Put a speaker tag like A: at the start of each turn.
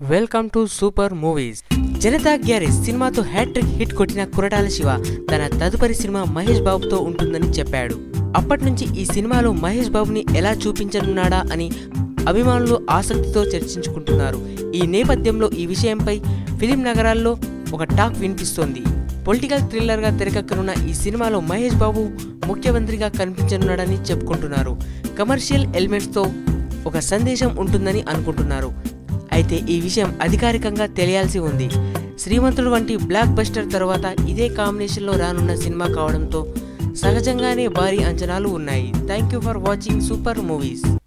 A: welcome to super movies Janatha Garage సినిమాతో hat-trick hit కొట్టిన కురటాల శివ తన తదుపరి సినిమా మహేష్ బాబుతో ఉంటుందని చెప్పాడు అప్పటి నుంచి ఈ సినిమాలో మహేష్ బాబుని ఎలా చూపించనున్నాడా అని అభిమానులు ఆసక్తితో చర్చించుకుంటున్నారు ఈ నేపథ్యంలో ఈ విషయంపై ఫిలిం నగరాల్లో ఒక టాక్ వినిపిస్తోంది పొలిటికల్ థ్రిల్లర్గా తెరకెక్కనున్న ఈ సినిమాలో మహేష్ బాబు ముఖ్యమంత్రిగా కనిపించనున్నాడని చెప్పుకుంటున్నారు కమర్షియల్ ఎలిమెంట్స్తో ఒక సందేశం ఉంటుందని అనుకుంటున్నారు అయితే ఈ విషయం అధికారికంగా తెలియాల్సి ఉంది శ్రీమంతుడు వంటి బ్లాక్ బస్టర్ తర్వాత ఇదే కాంబినేషన్లో రానున్న సినిమా కావడంతో సహజంగానే భారీ అంచనాలు ఉన్నాయి thank you for watching super movies